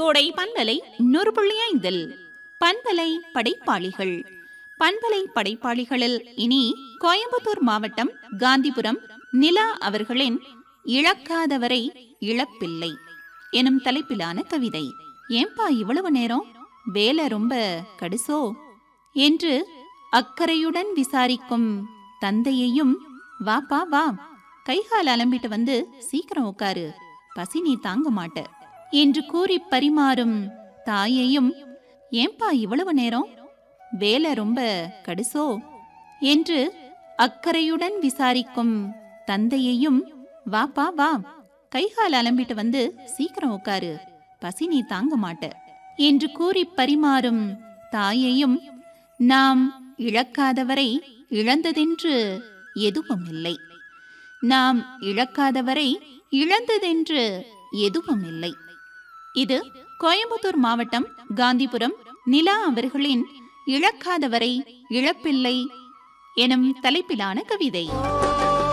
கோடை பண்பலை நூறு புள்ளி ஐந்தில் பண்பலை படைப்பாளிகள் பண்பலை படைப்பாளிகளில் இனி கோயம்புத்தூர் மாவட்டம் காந்திபுரம் நிலா அவர்களின் இழக்காதவரை இழப்பில்லை எனும் தலைப்பிலான கவிதை ஏன்பா இவ்வளவு நேரம் வேலை ரொம்ப கடுசோ என்று அக்கறையுடன் விசாரிக்கும் தந்தையையும் வாப்பா வா கைகால் அலம்பிட்டு வந்து சீக்கிரம் உட்காரு பசி நீ தாங்க மாட்ட என்று கூறி பரிமாறும் தாயையும் ஏன்பா இவ்வளவு நேரம் வேலை ரொம்ப கடுசோ என்று அக்கறையுடன் விசாரிக்கும் தந்தையையும் வாப்பா வா கைகால் அலம்பிட்டு வந்து சீக்கிரம் உட்காரு பசி நீ தாங்க மாட்ட என்று கூறி பரிமாறும் தாயையும் நாம் இழக்காதவரை இழந்ததென்று எதுவும் இல்லை நாம் இழக்காதவரை இழந்ததென்று எதுவும் இல்லை இது கோயம்புத்தூர் மாவட்டம் காந்திபுரம் நிலா அவர்களின் இழக்காதவரை இழப்பில்லை எனும் தலைப்பிலான கவிதை